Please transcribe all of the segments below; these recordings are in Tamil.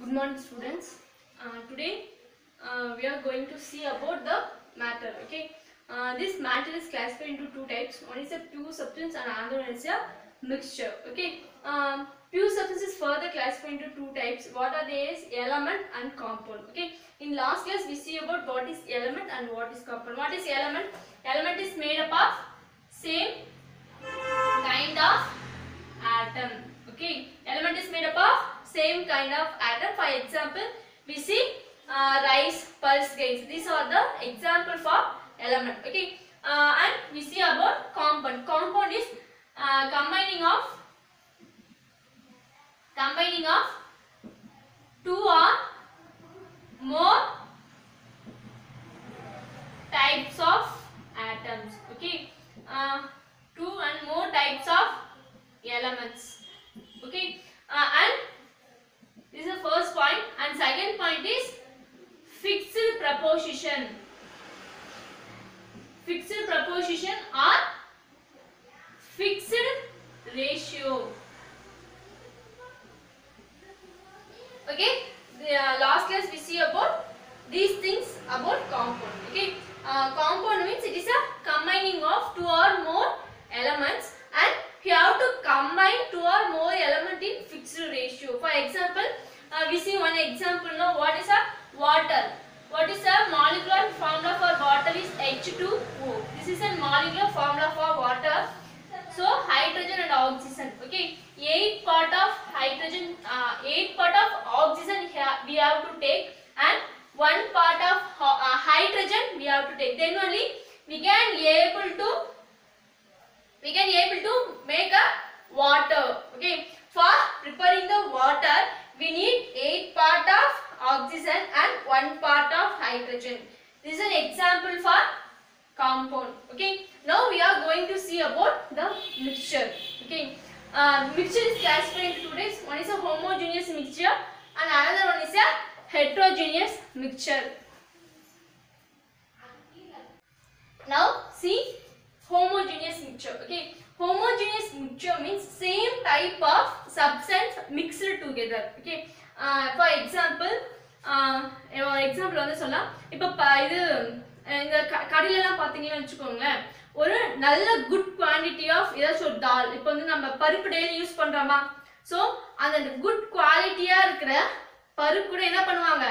Good morning, students. Uh, today uh, we are going to see about the matter. Okay, uh, this matter is classified into two types. One is a pure substance, and another one is a mixture. Okay, um, pure substance is further classified into two types. What are they? Is element and compound. Okay, in last class we see about what is element and what is compound. What is element? Element is made up of same kind of atom okay element is made up of same kind of atom for example we see uh, rice pulse grains these are the example for element okay uh, and we see about compound compound is uh, combining of combining of two or more types of atoms okay uh, two and more types of elements okay uh, and this is the first point and second point is fixed proposition fixed proposition or fixed ratio okay the uh, last class we see about these things about compound okay uh, compound means it is a combining of two or more elements and you have to combine two or more element in fixed ratio for example uh, we see one example now what is a water what is a molecular formula for water is H2O this is a molecular formula for water so hydrogen and oxygen okay eight part of hydrogen uh, eight part of oxygen here we have to take and one part of ho- uh, hydrogen we have to take then only we can able to we can able to make a water okay for preparing the water we need 8 part of oxygen and 1 part of hydrogen this is an example for compound okay now we are going to see about the mixture okay uh, mixture is classified into two types one is a homogeneous mixture and another one is a heterogeneous mixture now see homogeneous mixture okay homogeneous mixture means same type of substance mixed together okay uh, for example uh, ஒரு எக்ஸாம்பிள் வந்து சொல்லலாம் இப்போ ப- இது அஹ் இந்த க- கடையிலலாம் பார்த்தீங்கன்னு வச்சுக்கோங்களேன் ஒரு நல்ல குட் குவாண்டிட்டி ஆஃப் ஏதாச்சும் ஒரு தால் இப்போ வந்து நம்ம பருப்பு டெய்லி யூஸ் பண்றோமா ஸோ அந்த குட் குவாலிட்டியா இருக்கிற பருப்பு கூட என்ன பண்ணுவாங்க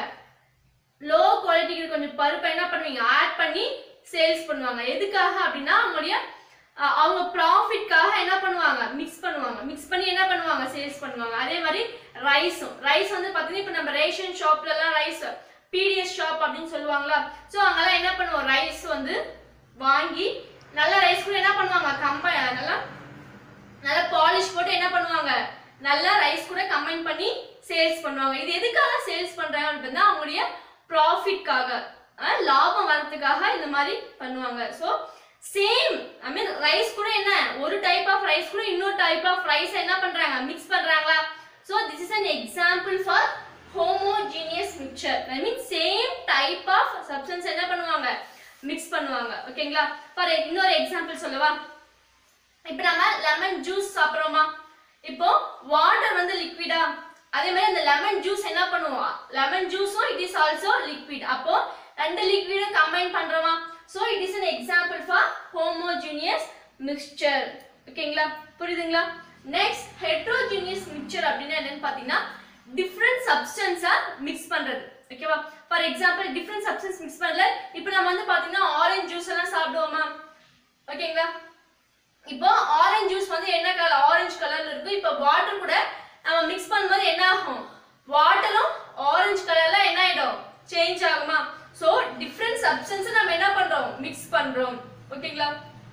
லோ குவாலிட்டிக்கு கொஞ்சம் பருப்பை என்ன பண்ணுவீங்க ஆட் பண்ணி சேல்ஸ் பண்ணுவாங்க எதுக்காக அப்படின்னா அவங்களுடைய அஹ், அவங்க ப்ராஃபிட்காக என்ன பண்ணுவாங்க மிக்ஸ் பண்ணுவாங்க மிக்ஸ் பண்ணி என்ன பண்ணுவாங்க சேல்ஸ் பண்ணுவாங்க அதே மாதிரி ரைஸும் ரைஸ் வந்து பார்த்தீங்கன்னா இப்போ நம்ம ரேஷன் ஷாப்லலாம் ரைஸ் பிடிஎஸ் ஷாப் அப்படின்னு சொல்லுவாங்களா ஸோ அங்கெல்லாம் என்ன பண்ணுவோம் ரைஸ் வந்து வாங்கி நல்ல ரைஸ் கூட என்ன பண்ணுவாங்க கம்பை நல்லா நல்லா பாலிஷ் போட்டு என்ன பண்ணுவாங்க நல்லா ரைஸ் கூட கம்பைன் பண்ணி சேல்ஸ் பண்ணுவாங்க இது எதுக்காக சேல்ஸ் பண்றாங்க அப்படின்னா அவங்களுடைய ப்ராஃபிட்காக லாபம் வரதுக்காக இந்த மாதிரி பண்ணுவாங்க so same I mean rice கூட என்ன ஒரு டைப் ஆஃப் ரைஸ் கூட இன்னொரு டைப் ஆஃப் ரைஸ் என்ன பண்றாங்க மிக்ஸ் பண்றாங்களா so this is an example for homogeneous mixture I mean same type of substance என்ன பண்ணுவாங்க மிக்ஸ் பண்ணுவாங்க ஓகேங்களா ஃபார் இன்னொரு எக்ஸாம்பிள் சொல்லவா இப்போ நம்ம லெமன் ஜூஸ் சாப்பிட்றோமா இப்போ வாட்டர் வந்து லிக்விடா அதே மாதிரி அந்த லெமன் ஜூஸ் என்ன பண்ணுவோம் லெமன் ஜூஸும் இட் இஸ் ஆல்சோ லிக்விட் அப்போ ரெண்டு லிக்விடும் கம்பைன் பண்றோமா so it is an example for homogeneous mixture ஓகேங்களா புரியுதுங்களா நெக்ஸ்ட் ஹெட்ரோஜீனியஸ் மிக்சர் அப்படின்னா என்னன்னு பார்த்தீங்கன்னா டிஃப்ரெண்ட் சப்ஸ்டன்ஸை மிக்ஸ் பண்றது ஓகேவா for example different substance mix பண்ணல இப்போ நம்ம வந்து பார்த்தீங்கன்னா ஆரஞ்சு ஜூஸ் எல்லாம் சாப்பிடுவோமா ஓகேங்களா இப்போ ஆரஞ்சு ஜூஸ் வந்து என்ன கலர் ஆரஞ்சு கலர்ல இருக்கும் இப்போ வாட்டர் கூட நம்ம மிக்ஸ் பண்ணும்போது என்ன ஆகும் வாட்டரும் ஆரஞ்சு கலர்ல என்ன ஆயிடும் சேஞ்ச் ஆகுமா ஸோ டிஃப்ரெண்ட் சப்ஸ்டன்ஸ் நம்ம என்ன பண்றோம் மிக்ஸ் பண்றோம் ஓகேங்களா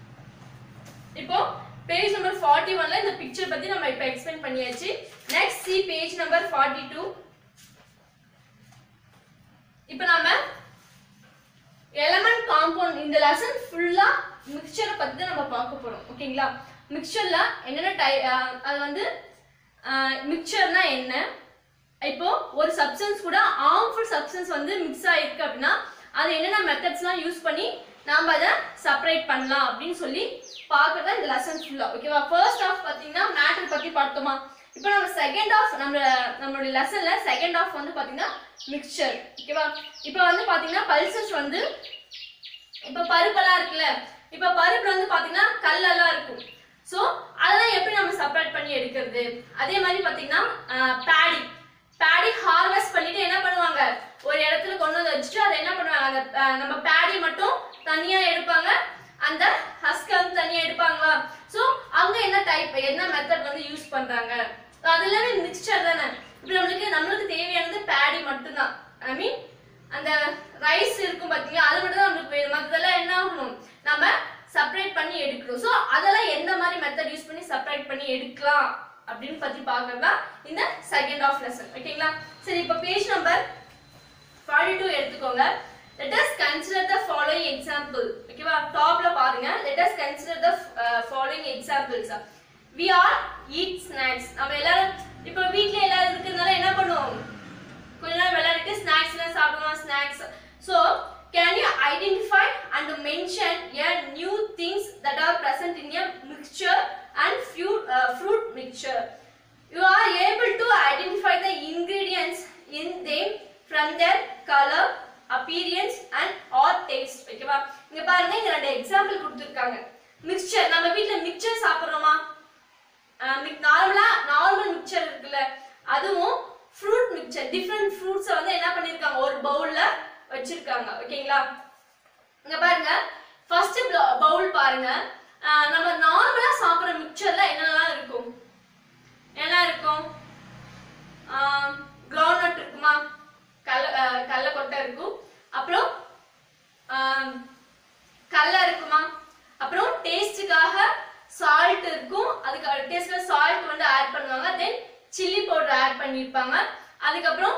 இப்போ பேஜ் நம்பர் ஃபார்ட்டி ஒன்ல இந்த பிக்சர் பத்தி நம்ம இப்போ எக்ஸ்பிளைன் பண்ணியாச்சு next see page number forty two இப்போ நம்ம எலமெண்ட் காம்பவுண்ட் இந்த லெசன் ஃபுல்லா மிக்சரை பத்தி தான் நம்ம பார்க்க போறோம் ஓகேங்களா மிக்சர்ல என்னென்ன டை அஹ் அது வந்து மிக்சர்னா என்ன இப்போ ஒரு சப்ஸ்டன்ஸ் கூட ஹார்ம்ஃபுல் சப்ஸ்டன்ஸ் வந்து மிக்ஸ் ஆயிருக்கு அப்படின்னா அது என்னென்ன மெத்தட்ஸ்லாம் யூஸ் பண்ணி நாம அதை செப்பரேட் பண்ணலாம் அப்படின்னு சொல்லி பார்க்கறதா இந்த லெசன் ஃபுல்லா ஓகேவா ஃபர்ஸ்ட் ஆஃப் பார்த்தீங்கன்னா மேட்டர் பத்தி பார்த்தோமா இப்போ நம்ம செகண்ட் ஆஃப் நம்ம நம்மளுடைய லெசன்ல செகண்ட் ஆஃப் வந்து பாத்தீங்கன்னா மிக்சர் ஓகேவா இப்போ வந்து பாத்தீங்கன்னா பல்சஸ் வந்து இப்போ பருப்பெல்லாம் இருக்குல்ல இப்போ பருப்புல வந்து பாத்தீங்கன்னா கல்லெல்லாம் இருக்கும் ஸோ அதெல்லாம் எப்படி நம்ம செப்பரேட் பண்ணி எடுக்கிறது அதே மாதிரி பாத்தீங்கன்னா பேடி பேடி ஹார்வெஸ்ட் பண்ணிட்டு என்ன பண்ணுவாங்க ஒரு இடத்துல கொண்டு வந்து வச்சுட்டு அதை என்ன பண்ணுவாங்க அந்த அஹ், நம்ம பேடி மட்டும் தனியா எடுப்பாங்க அந்த ஹஸ்க வந்து தனியா எடுப்பாங்களா ஸோ அங்க என்ன டைப் என்ன மெத்தட் வந்து யூஸ் பண்றாங்க அது எல்லாமே மிக்சர் தானே இப்போ நம்மளுக்கு நம்மளுக்கு தேவையானது பேடி மட்டும்தான் ஐ மீன் அந்த ரைஸ் இருக்கும் பாத்தீங்களா அது மட்டும் தான் நம்மளுக்கு வேணும் மற்றதெல்லாம் என்ன ஆகணும் நம்ம செப்பரேட் பண்ணி எடுக்கணும் ஸோ அதெல்லாம் எந்த மாதிரி மெத்தட் யூஸ் பண்ணி செப்பரேட் பண்ணி எடுக்கலாம் அப்படின்னு பத்தி பார்க்கறது தான் இந்த செகண்ட் ஆஃப் லெசன் ஓகேங்களா சரி இப்போ பேஜ் நம்பர் ஃபார்ட்டி டூ எடுத்துக்கோங்க let us consider the following example ஓகேவா டாப்ல பாருங்க let us consider the uh, following examples we all eat snacks நம்ம எல்லாரும் இப்போ வீட்ல எல்லாரும் இருக்கிறதுனால என்ன பண்ணுவோம் கொஞ்ச நேரம் விளையாடிட்டு ஸ்நாக்ஸ் எல்லாம் சாப்பிடுவோம் snacks so can you identify and mention a new things that are present in a mixture and fruit uh, fruit mixture you are able to identify the ingredients in them from their color appearance and or taste ஓகேவா இங்க பாருங்க இங்க ரெண்டு எக்ஸாம்பிள் கொடுத்துருக்காங்க மிக்சர் நம்ம வீட்ல மிக்சர் சாப்பிடுறோமா நார்மலா நார்மல் மிக்சர் இருக்குல்ல அதுவும் ஃப்ரூட் மிக்சர் டிஃப்ரெண்ட் ஃப்ரூட்ஸை வந்து என்ன பண்ணிருக்காங்க ஒரு பவுல்ல வச்சிருக்காங்க ஓகேங்களா இங்க பாருங்க ஃபர்ஸ்ட் பவுல் பாருங்க அஹ் நம்ம நார்மலா சாப்பிடுற மிக்சர்ல என்னெல்லாம் இருக்கும் என்ன இருக்கும் கிரவுண்ட் இருக்குமா கடல அஹ் கடலக்கொட்டை இருக்கும் அப்புறம் ஆம், கடல இருக்குமா அப்புறம் டேஸ்ட்டுக்காக சால்ட் இருக்கும் அதுக்கு டேஸ்ட்ல சால்ட் வந்து ஆட் பண்ணுவாங்க தென் சில்லி பவுடர் ஆட் பண்ணியிருப்பாங்க அதுக்கப்புறம்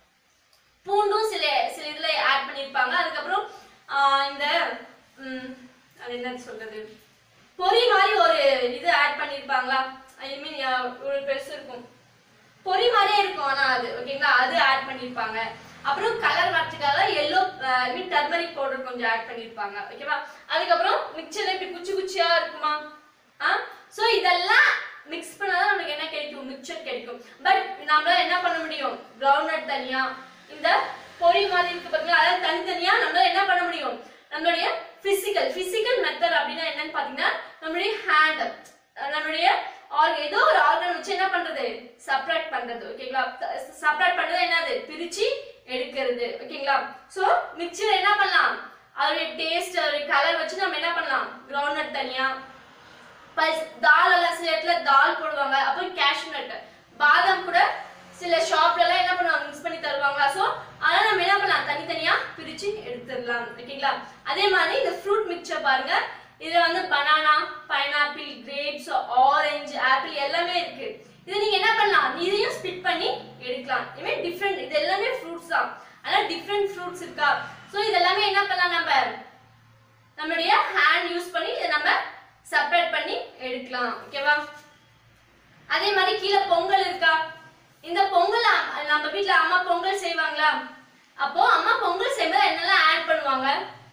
பூண்டும் சில சில இதுல ஆட் பண்ணியிருப்பாங்க அதுக்கப்புறம் ஆஹ் இந்த ம், அது என்ன சொல்றது பொரி மாதிரி ஒரு இது ஆட் பண்ணியிருப்பாங்களா ஐ மீன் ஒரு பெருசு இருக்கும் பொரி மாதிரியே இருக்கும் ஆனா அது ஓகேங்களா அது ஆட் பண்ணியிருப்பாங்க அப்புறம் கலர் வரதுக்காக yellow I mean turmeric powder கொஞ்சம் ஆட் பண்ணியிருப்பாங்க ஓகேவா அதுக்கப்புறம் மிக்சர்ல இப்படி குச்சி குச்சியா இருக்குமா ஆ ஸோ இதெல்லாம் மிக்ஸ் பண்ணாதான் நமக்கு என்ன கிடைக்கும் மிக்சர் கிடைக்கும் பட் நம்மளால என்ன பண்ண முடியும் கிரவுண்ட் தனியா இந்த பொரி மாதிரி இருக்கு பாத்தீங்களா அதாவது தனித்தனியா நம்மளால என்ன பண்ண முடியும் நம்மளுடைய பிசிக்கல் பிசிக்கல் மெத்தட் அப்படின்னா என்னன்னு பாத்தீங்கன்னா நம்மளுடைய ஹேண்ட் நம்மளுடைய ஆர்க ஏதோ ஒரு ஆர்கன் வச்சு என்ன பண்றது செப்பரேட் பண்றது ஓகேங்களா செப்பரேட் பண்றது என்னது பிரிச்சு எடுக்கிறது ஓகேங்களா சோ மிக்சர் என்ன பண்ணலாம் அதோடைய டேஸ்ட் அதோடைய கலர் வச்சு நம்ம என்ன பண்ணலாம் கிரவுண்ட் தனியா பல்ஸ் தால் எல்லாம் சில இடத்துல தால் போடுவாங்க அப்புறம் கேஷ்யூ நட் பாதாம் கூட சில ஷாப்ல எல்லாம் என்ன பண்ணுவாங்க மிக்ஸ் பண்ணி தருவாங்களா சோ அதெல்லாம் நம்ம என்ன பண்ணலாம் தனித்தனியா பிரிச்சு எடுத்துடலாம் ஓகேங்களா அதே மாதிரி இந்த ஃப்ரூட் மிக்சர் பாருங்க இதுல வந்து banana pineapple grapes orange apple எல்லாமே இருக்கு இது நீங்க என்ன பண்ணலாம் இதையும் ஸ்பிட் பண்ணி எடுக்கலாம் இதுவே டிஃப்ரெண்ட் இது எல்லாமே ஃப்ரூட்ஸ் தான் அதனால டிஃப்ரெண்ட் ஃப்ரூட்ஸ் இருக்கா சோ இது எல்லாமே என்ன பண்ணலாம் நம்ம நம்மளுடைய ஹேண்ட் யூஸ் பண்ணி இதை நம்ம செப்பரேட் பண்ணி எடுக்கலாம் ஓகேவா அதே மாதிரி கீழே பொங்கல் இருக்கா இந்த பொங்கல் அ- நம்ம வீட்ல அம்மா பொங்கல் செய்வாங்களா அப்போ அம்மா பொங்கல் செய்யும்போது என்னெல்லாம் ஆட் பண்ணுவாங்க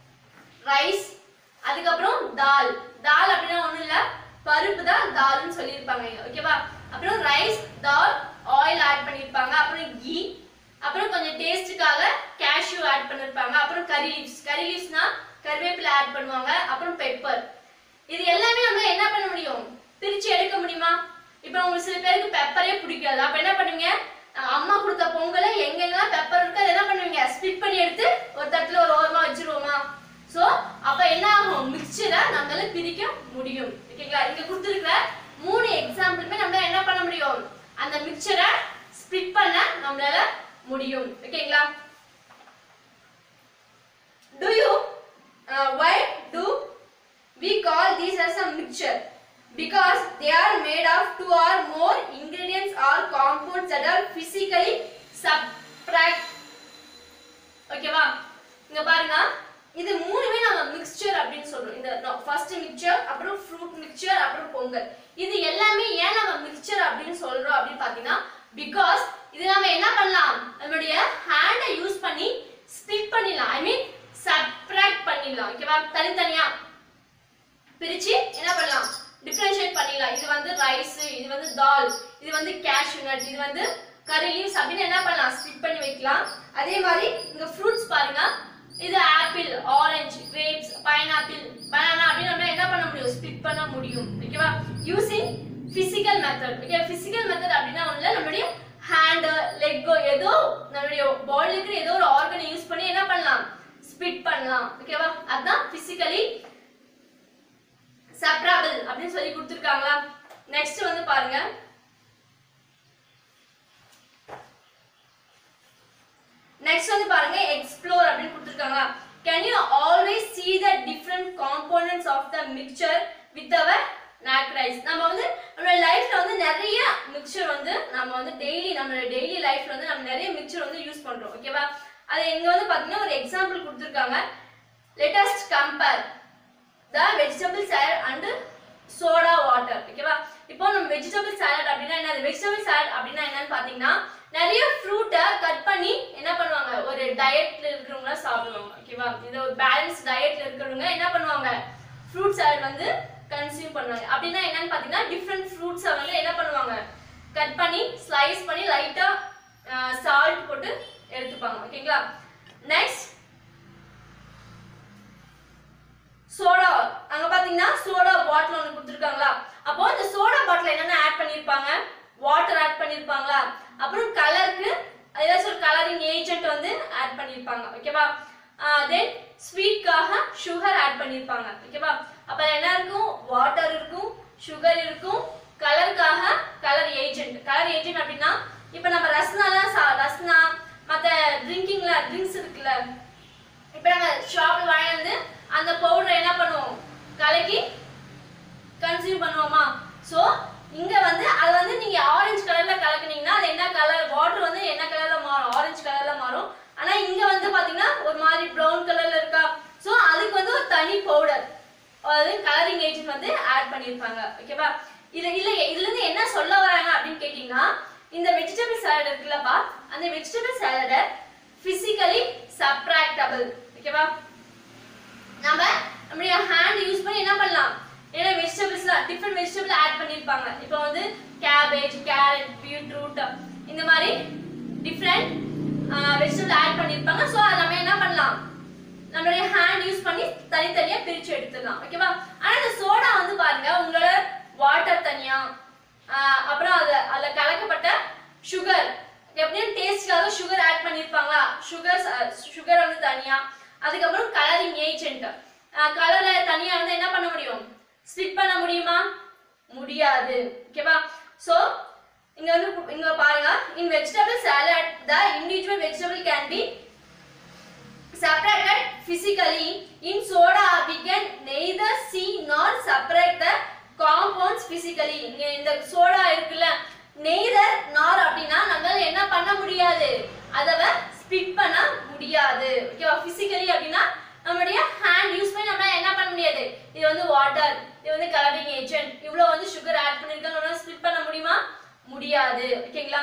ரைஸ் அதுக்கப்புறம் தால் தால் அப்படின்னா ஒண்ணும் இல்ல பருப்பு தான் தால்னு சொல்லியிருப்பாங்க ஓகேவா அப்புறம் ரைஸ் தால் ஆயில் ஆட் பண்ணியிருப்பாங்க அப்புறம் கீ அப்புறம் கொஞ்சம் டேஸ்ட்டுக்காக கேஷ்யூ ஆட் பண்ணியிருப்பாங்க அப்புறம் கறி லீவ்ஸ் கறி லீவ்ஸ்னா கருவேப்பிலை ஆட் பண்ணுவாங்க அப்புறம் பெப்பர் இது எல்லாமே நம்ம என்ன பண்ண முடியும் பிரிச்சு எடுக்க முடியுமா இப்போ உங்களுக்கு சில பேருக்கு பெப்பரே பிடிக்காது அப்ப என்ன பண்ணுவீங்க அஹ் அம்மா கொடுத்த பொங்கலை எங்கெங்கெல்லாம் பெப்பர் இருக்கு அதை என்ன பண்ணுவீங்க ஸ்பிட் பண்ணி எடுத்து ஒரு தட்டுல ஒரு ஓரமா வச்சிருவோமா சோ அப்ப என்ன ஆகும் மிக்சரை நம்மளால பிரிக்க முடியும் ஓகேங்களா இங்க கொடுத்துருக்கிற மூணு எக்ஸாம்பிளுமே நம்மளால என்ன பண்ண முடியும் அந்த மிக்சரை ஸ்பிட் பண்ண நம்மளால முடியும் ஓகேங்களா do you uh, why do we call these as a mixture because they are made of two or more ingredients or compounds that are physically subtract ஓகேவா இங்க பாருங்க இது மூணுமே நம்ம மிக்சர் அப்படின்னு சொல்றோம் இந்த ஃபர்ஸ்ட் மிக்சர் அப்புறம் ஃப்ரூட் மிக்சர் அப்புறம் பொங்கல் இது எல்லாமே ஏன் நம்ம மிக்சர் அப்படின்னு சொல்றோம் அப்படின்னு பாத்தீங்கன்னா பிகாஸ் இது நம்ம என்ன பண்ணலாம் நம்மளுடைய ஹேண்டை யூஸ் பண்ணி ஸ்பிட் பண்ணிடலாம் ஐ மீன் சப்ராக்ட் பண்ணிடலாம் ஓகேவா தனித்தனியா பிரிச்சு என்ன பண்ணலாம் டிஃபரன்ஷியேட் பண்ணிடலாம் இது வந்து ரைஸ் இது வந்து தால் இது வந்து கே கேஷ்யூ நட் இது வந்து கரி லீவ்ஸ் அப்படின்னு என்ன பண்ணலாம் ஸ்ப்ளிட் பண்ணி வைக்கலாம் அதே மாதிரி இங்க ஃப்ரூட்ஸ் பாருங்க இது apple orange grapes pineapple banana அப்படின்னு நம்ம என்ன பண்ண முடியும் ஸ்ப்ளிட் பண்ண முடியும் ஓகேவா using physical method okay physical method அப்படின்னா ஒண்ணுல நம்மளுடைய ஹேண்ட் லெக் ஏதோ நம்மளுடைய பாடியில் இருக்கிற ஏதோ ஒரு ஆர்கனை யூஸ் பண்ணி என்ன பண்ணலாம் ஸ்பிட் பண்ணலாம் ஓகேவா அதான் பிசிக்கலி செப்ராபிள் அப்படின்னு சொல்லி கொடுத்துருக்காங்களா நெக்ஸ்ட் வந்து பாருங்க நெக்ஸ்ட் வந்து பாருங்க எக்ஸ்ப்ளோர் அப்படின்னு கொடுத்துருக்காங்களா can you always see the different components of the mixture with our naked eyes நம்ம வந்து நம்மளோட லைஃப்ல வந்து நிறைய மிக்சர் வந்து நம்ம வந்து டெய்லி நம்மளோட டெய்லி லைஃப்ல வந்து நம்ம நிறைய மிக்சர் வந்து யூஸ் பண்றோம் ஓகேவா அது எங்க வந்து பாத்தீங்கன்னா ஒரு எக்ஸாம்பிள் கொடுத்துருக்காங்க latest compare the vegetable salad and soda water ஓகேவா இப்போ நம்ம வெஜிடபிள் சாலட் அப்படின்னா என்ன வெஜிடபிள் சாலட் அப்படின்னா என்னன்னு பாத்தீங்கன்னா நிறைய ஃப்ரூட்டை கட் பண்ணி என்ன பண்ணுவாங்க ஒரு டயட்ல இருக்கிறவங்க சாப்பிடுவாங்க ஓகேவா இது ஒரு பேலன்ஸ் டயட்ல இருக்கிறவங்க என்ன பண்ணுவாங்க ஃப்ரூட் சாலட் வந்து கன்சியூம் பண்ணுவாங்க அப்படின்னா என்னன்னு பாத்தீங்கன்னா டிஃப்ரெண்ட் ஃப்ரூட்ஸை வந்து என்ன பண்ணுவாங்க கட் பண்ணி ஸ்லைஸ் பண்ணி லைட்டா சால்ட் போட்டு எடுத்துப்பாங்க ஓகேங்களா நெக்ஸ்ட் சோடா அங்க பாத்தீங்கன்னா சோடா பாட்டில் ஒன்று கொடுத்துருக்காங்களா அப்போ இந்த சோடா பாட்டில் என்னென்ன ஆட் பண்ணிருப்பாங்க வாட்டர் ஆட் பண்ணிருப்பாங்களா அப்புறம் கலருக்கு ஏதாச்சும் ஒரு கலரிங் ஏஜென்ட் வந்து ஆட் பண்ணிருப்பாங்க ஓகேவா தென் ஸ்வீட்காக சுகர் ஆட் பண்ணிருப்பாங்க ஓகேவா அப்ப என்ன இருக்கும் வாட்டர் இருக்கும் சுகர் இருக்கும் கலருக்காக கலர் ஏஜென்ட் கலர் ஏஜென்ட் அப்படின்னா இப்போ நம்ம ரஸ்னாலாம் சா ரஸ்னா மற்ற ட்ரிங்கிங்ல ட்ரிங்க்ஸ் இருக்குல்ல இப்போ நம்ம ஷாப்ல வாங்கி வந்து அந்த பவுடர் என்ன பண்ணுவோம் கலக்கி கன்சியூம் பண்ணுவோமா ஸோ இங்க வந்து அது வந்து நீங்க ஆரஞ்சு கலர்ல கலக்குனீங்கன்னா அது என்ன கலர் வாட்டர் வந்து என்ன கலர்ல மாறும் ஆரஞ்சு கலர்ல மாறும் ஆனா இங்க வந்து பாத்தீங்கன்னா ஒரு மாதிரி ப்ரௌன் கலர்ல இருக்கா ஸோ அதுக்கு வந்து ஒரு தனி பவுடர் அதாவது கலரிங் ஏஜென்ட் வந்து ஆட் பண்ணியிருப்பாங்க ஓகேவா இது இல்ல இதுல இருந்து என்ன சொல்ல வராங்க அப்படின்னு கேட்டீங்கன்னா இந்த வெஜிடபிள் சாலட் இருக்குல்லப்பா அந்த வெஜிடபிள் சாலடை பிசிக்கலி சப்ராக்டபிள் ஓகேவா நம்ம நம்மளுடைய ஹேண்ட் யூஸ் பண்ணி என்ன பண்ணலாம் ஏன்னா வெஜிடபிள்ஸ்லாம் டிஃப்ரெண்ட் வெஜிடபிள் ஆட் பண்ணியிருப்பாங்க இப்போ வந்து கேபேஜ் கேரட் பீட்ரூட் இந்த மாதிரி டிஃப்ரெண்ட் வெஜிடபிள் ஆட் பண்ணியிருப்பாங்க ஸோ அதை நம்ம என்ன பண்ணலாம் நம்மளுடைய ஹேண்ட் யூஸ் பண்ணி தனித்தனியா பிரிச்சு எடுத்துடலாம் ஓகேவா ஆனா இந்த சோடா வந்து பாருங்க உங்களோட வாட்டர் தனியா ஆஹ் அப்புறம் அது அதுல கலக்கப்பட்ட சுகர் எப்படியும் டேஸ்ட்காக சுகர் ஆட் பண்ணிருப்பாங்களா சுகர் சுகர் வந்து தனியா அதுக்கப்புறம் கலரிங் ஏஜென்ட் கலரை தனியா வந்து என்ன பண்ண முடியும் ஸ்பிட் பண்ண முடியுமா முடியாது ஓகேவா சோ இங்க வந்து கு- இங்க பாருங்க in vegetable salad the individual vegetable can be separated physically in soda we can neither see nor separate the compounds physically இங்க இந்த சோடா இருக்குல்ல neither nor அப்படின்னா நம்மளால என்ன பண்ண முடியாது அதவ ஸ்பிட் பண்ண முடியாது ஓகேவா physically அப்படின்னா நம்மளுடைய ஹேண்ட் யூஸ் பண்ணி நம்மளால என்ன பண்ண முடியாது இது வந்து வாட்டர் இது வந்து கலரிங் ஏஜென்ட் இவ்வளவு வந்து சுகர் ஆட் பண்ணிருக்காங்க நம்மளால ஸ்பிட் பண்ண முடியுமா முடியாது ஓகேங்களா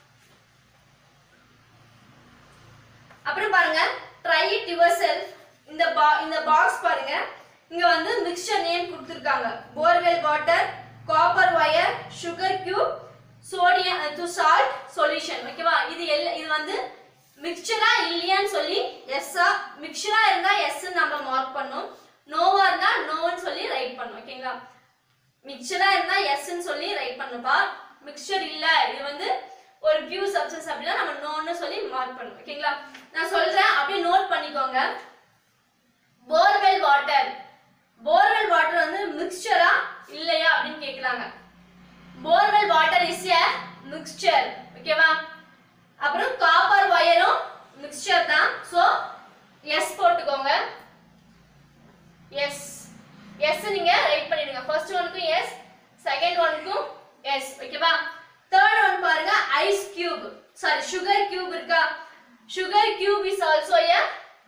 அப்புறம் பாருங்க ட்ரை இட் யுவர் செல்ஃப் இந்த பா இந்த பாக்ஸ் பாருங்க இங்க வந்து மிக்சர் நேம் கொடுத்துருக்காங்க borewell water copper wire sugar cube sodium to salt solution ஓகேவா இது எல்ல இது வந்து மிக்சரா இல்லையான்னு சொல்லி எஸ்ஸா மிக்சரா இருந்தா எஸ் நம்ம மார்க் பண்ணோம் நோவா இருந்தா நோன்னு சொல்லி ரைட் பண்ணோம் ஓகேங்களா மிக்சரா இருந்தா எஸ்ன்னு சொல்லி ரைட் பண்ணுப்பா மிக்சர் இல்ல இது வந்து ஒரு பியூர் சப்ஸ்டன்ஸ் அப்படின்னா நம்ம நோன்னு சொல்லி மார்க் பண்ணணும் ஓகேங்களா நான் சொல்றேன் அப்படியே நோட் பண்ணிக்கோங்க போர்வெல் வாட்டர் போர்வெல் வாட்டர் வந்து மிக்சரா இல்லையா அப்படின்னு கேக்குறாங்க borewell water is a mixture ஓகேவா அப்புறம் காப்பர் வயரும் மிக்சர் தான் சோ எஸ் போட்டுக்கோங்க எஸ் எஸ் நீங்க ரைட் பண்ணிடுங்க ஃபர்ஸ்ட் ஒனுக்கும் எஸ் செகண்ட் ஒனுக்கும் எஸ் ஓகேவா தேர்ட் ஒன் பாருங்க ice cube sorry sugar cube இருக்கா sugar cube is also a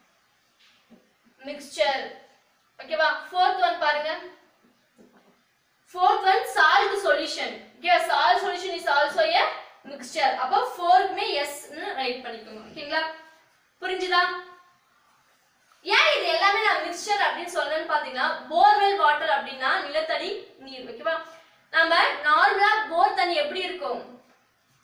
mixture ஓகேவா ஃபோர்த் ஒன் பாருங்க fourth one salt solution okay salt solution is also a mixture அப்போ ஃபோர்க்குமே எஸ் ரைட் பண்ணிக்கோங்க ஓகேங்களா புரிஞ்சுதா ஏன் இது எல்லாமே நான் மிக்சர் அப்படின்னு சொல்றேன்னு பாத்தீங்கன்னா போர்வெல் வாட்டர் அப்படின்னா நிலத்தடி நீர் ஓகேவா நம்ம நார்மலா போர் தண்ணி எப்படி இருக்கும்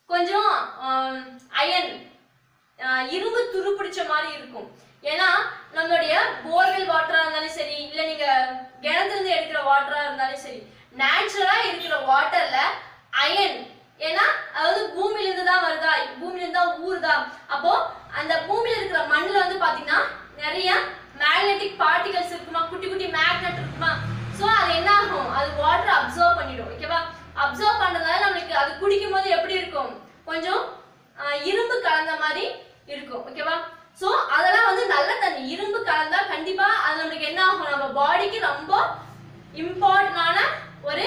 கொஞ்சம் அயன் இரும்பு துரு பிடிச்ச மாதிரி இருக்கும் ஏன்னா நம்மளுடைய போர்வெல் வாட்டரா இருந்தாலும் சரி இல்ல நீங்க கிணத்துல இருந்து எடுக்கிற வாட்டரா இருந்தாலும் சரி நேச்சுரலா இருக்கிற வாட்டர்ல அயன் ஏன்னா அதாவது பூமியில இருந்து தான் வருதா பூமியில இருந்து தான் ஊறுதா அப்போ அந்த பூமியில இருக்கிற மண்ணுல வந்து பாத்தீங்கன்னா நிறைய மேக்னெட்டிக் பார்ட்டிகல்ஸ் இருக்குமா குட்டி குட்டி மேக்னெட் இருக்குமா சோ அது என்ன ஆகும் அது வாட்டர் அப்சர்வ் பண்ணிடும் ஓகேவா அப்சர்வ் பண்றதுனால நம்மளுக்கு அது குடிக்கும் போது எப்படி இருக்கும் கொஞ்சம் ஆஹ், இரும்பு கலந்த மாதிரி இருக்கும் ஓகேவா சோ அதெல்லாம் வந்து நல்ல தண்ணி இரும்பு கலந்தா கண்டிப்பா அது நம்மளுக்கு என்ன ஆகும் நம்ம பாடிக்கு ரொம்ப இம்பார்ட்டன்டான ஒரு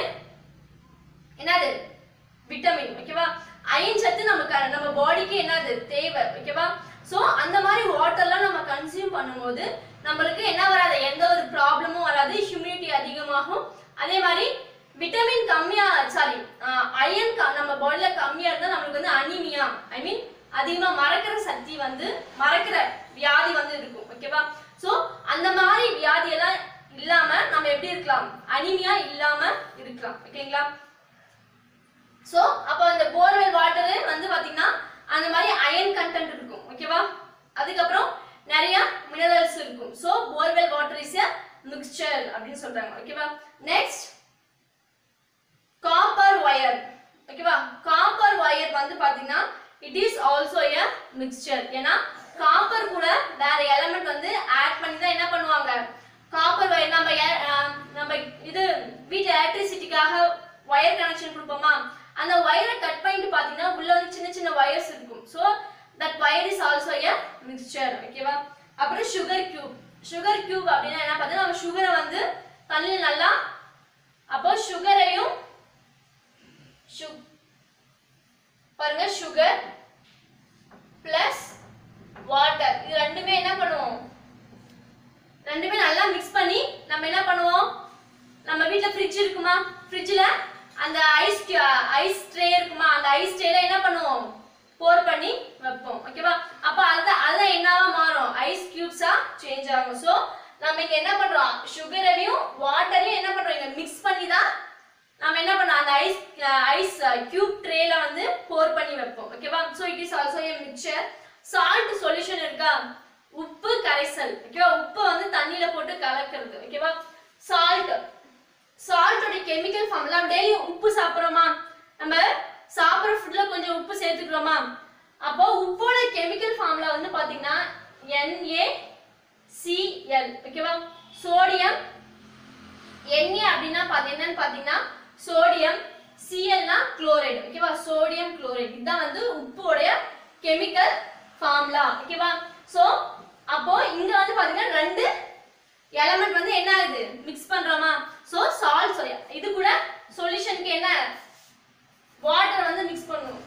என்னது விட்டமின் ஓகேவா அயன் சத்து நமக்கு நம்ம பாடிக்கு என்னது தேவை ஓகேவா சோ அந்த மாதிரி வாட்டர்லாம் நம்ம கன்சியூம் பண்ணும்போது நம்மளுக்கு என்ன வராது எந்த ஒரு ப்ராப்ளமும் வராது ஹியூமிடிட்டி அதிகமாகும் அதே மாதிரி விட்டமின் கம்மியா சாரி அயன் நம்ம பாடியில கம்மியா இருந்தா நம்மளுக்கு வந்து அனிமியா ஐ மீன் அதிகமா மறக்கிற சக்தி வந்து மறக்கிற வியாதி வந்து இருக்கும் ஓகேவா சோ அந்த மாதிரி வியாதி எல்லாம் இல்லாம நம்ம எப்படி இருக்கலாம் அனிமியா இல்லாம இருக்கலாம் ஓகேங்களா சோ அப்போ அந்த போர்வெல் வாட்டர் வந்து பாத்தீங்கன்னா அந்த மாதிரி அயன் கண்டென்ட் இருக்கும் ஓகேவா அதுக்கப்புறம் நிறைய மினரல்ஸ் இருக்கும் so borewell water is a mixture அப்படின்னு சொல்றாங்க ஓகேவா நெக்ஸ்ட் காப்பர் ஒயர் ஓகேவா காப்பர் ஒயர் வந்து பாத்தீங்கன்னா it is also a mixture ஏன்னா காப்பர் கூட வேற எலமெண்ட் வந்து ஆட் பண்ணி தான் என்ன பண்ணுவாங்க காப்பர் ஒயர் நம்ம எ- அஹ் நம்ம இது வீட்டு எலக்ட்ரிசிட்டிக்காக ஒயர் கனெக்ஷன் கொடுப்போமா அந்த ஒயரை கட் பண்ணிட்டு பாத்தீங்கன்னா உள்ள வந்து சின்ன சின்ன ஒயர்ஸ் இருக்கும் so that wire is also a mixture ஓகேவா அப்புறம் சுகர் கியூப் சுகர் கியூப் அப்படின்னா என்ன பார்த்தீங்கன்னா நம்ம சுகரை வந்து தண்ணியில் நல்லா அப்போ சுகரையும் சு- பாருங்க சுகர் பிளஸ் வாட்டர் இது ரெண்டுமே என்ன பண்ணுவோம் ரெண்டுமே நல்லா மிக்ஸ் பண்ணி நம்ம என்ன பண்ணுவோம் நம்ம வீட்ல ஃப்ரிட்ஜ் இருக்குமா ஃப்ரிட்ஜ்ல அந்த ஐஸ் ஐஸ் ட்ரே இருக்குமா அந்த ஐஸ் ட்ரேல என்ன பண்ணுவோம் போர் பண்ணி வைப்போம் ஓகேவா அப்ப அதுதான் அதுதான் என்னவா மாறும் ஐஸ் கியூப்ஸா சேஞ்ச் ஆகும் சோ நம்ம இங்க என்ன பண்றோம் சுகரையும் வாட்டரையும் என்ன பண்றோம் இங்க மிக்ஸ் பண்ணி தான் நம்ம என்ன பண்ணோம் அந்த ஐஸ் ஐஸ் கியூப் ட்ரேல வந்து போர் பண்ணி வைப்போம் ஓகேவா so it is also a mixture salt solution இருக்கா உப்பு கரைசல் ஓகேவா உப்பு வந்து தண்ணியில போட்டு கலக்கிறது ஓகேவா சால்ட் சால்ட்டோட கெமிக்கல் ஃபார்ம்ல நம்ம டெய்லி உப்பு சாப்பிடுறோமா நம்ம சாப்பிடுற ஃபுட்ல கொஞ்சம் உப்பு சேர்த்துக்கிறோமா அப்போ உப்போட கெமிக்கல் ஃபார்ம்ல வந்து பாத்தீங்கன்னா NaCl ஓகேவா சோடியம் Na அப்படின்னா பாத்தீங்க என்னன்னு பாத்தீங்கன்னா சோடியம் சிஎல்னா குளோரைடு ஓகேவா சோடியம் குளோரைடு இதுதான் வந்து உப்போடைய கெமிக்கல் ஃபார்முலா ஓகேவா சோ அப்போ இங்க வந்து பாத்தீங்கன்னா ரெண்டு எலமெண்ட் வந்து என்ன ஆகுது மிக்ஸ் பண்றோமா சோ சால்ட் இது கூட சொல்யூஷனுக்கு என்ன வாட்டர் வந்து மிக்ஸ் பண்ணுவோம்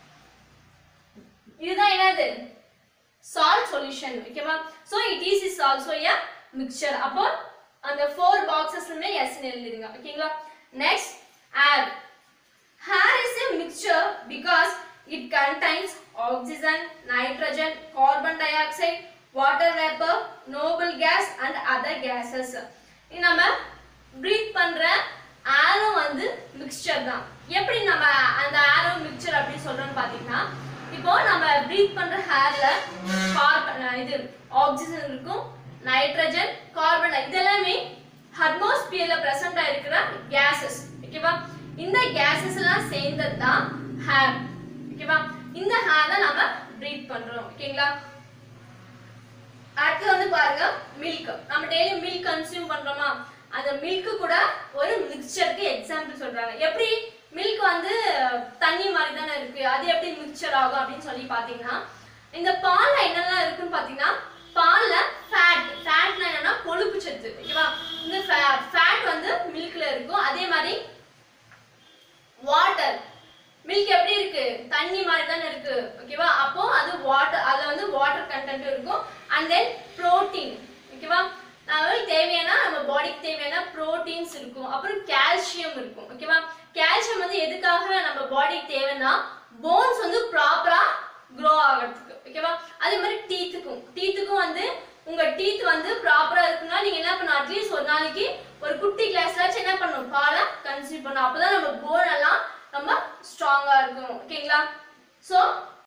இதுதான் என்னது சால்ட் சொல்யூஷன் ஓகேவா so it is is also a mixture அப்போ அந்த ஃபோர் பாக்ஸஸ்லுமே எஸ் எழுதிடுங்க ஓகேங்களா next air Air is a mixture because it contains oxygen, nitrogen, carbon dioxide, water vapor, noble gas and other gases. இது நம்ம breathe பண்ற ஏரும் வந்து மிக்சர் தான் எப்படி நம்ம அந்த ஏரும் மிக்சர் அப்படின்னு சொல்றோம்னு பாத்தீங்கன்னா இப்போ நம்ம breathe பண்ற ஏர்ல கார்பன் இது ஆக்சிஜன் இருக்கும் நைட்ரஜன் கார்பன் இதெல்லாமே அட்மாஸ்பியர்ல பிரசன்ட் ஆயிருக்கிற கேசஸ் ஓகேவா இந்த கேசஸ் எல்லாம் சேர்ந்தது தான் ஹேர் ஓகேவா இந்த ஹேர் தான் நம்ம பிரீத் பண்றோம் ஓகேங்களா அடுத்து வந்து பாருங்க மில்க் நம்ம டெய்லி மில்க் கன்சியூம் பண்றோமா அந்த மில்க் கூட ஒரு மிக்சருக்கு எக்ஸாம்பிள் சொல்றாங்க எப்படி மில்க் வந்து தண்ணி மாதிரி தானே இருக்கு அது எப்படி மிக்சர் ஆகும் அப்படின்னு சொல்லி பாத்தீங்கன்னா இந்த பால்ல என்னெல்லாம் இருக்குன்னு பாத்தீங்கன்னா பால்ல ஃபேட் ஃபேட்னா என்னன்னா கொழுப்பு சத்து ஓகேவா இந்த ஃபேட் வந்து மில்க்ல இருக்கும் அதே மாதிரி வாட்டர் மில்க் எப்படி இருக்கு தண்ணி மாதிரி தானே இருக்கு ஓகேவா அப்போ அது வாட்டர் அதுல வந்து வாட்டர் கண்டென்ட் இருக்கும் அண்ட் தென் புரோட்டீன் ஓகேவா நம்மளுக்கு தேவையான நம்ம பாடிக்கு தேவையான புரோட்டீன்ஸ் இருக்கும் அப்புறம் கால்சியம் இருக்கும் ஓகேவா கால்சியம் வந்து எதுக்காக நம்ம பாடிக்கு தேவைன்னா போன்ஸ் வந்து ப்ராப்பரா க்ரோ ஆகிறதுக்கு ஓகேவா அதே மாதிரி டீத்துக்கும் டீத்துக்கும் வந்து உங்க டீத் வந்து ப்ராப்பரா இருக்குன்னா நீங்க என்ன பண்ணணும் அட்லீஸ்ட் ஒரு நாளைக்கு ஒரு குட்டி கிளாஸ்லாச்சும் என்ன பண்ணணும் பாலை கன்சியூம் பண்ணணும் அப்பதான் நம்ம போன் எல்லாம் ரொம்ப ஸ்ட்ராங்கா இருக்கும் ஓகேங்களா So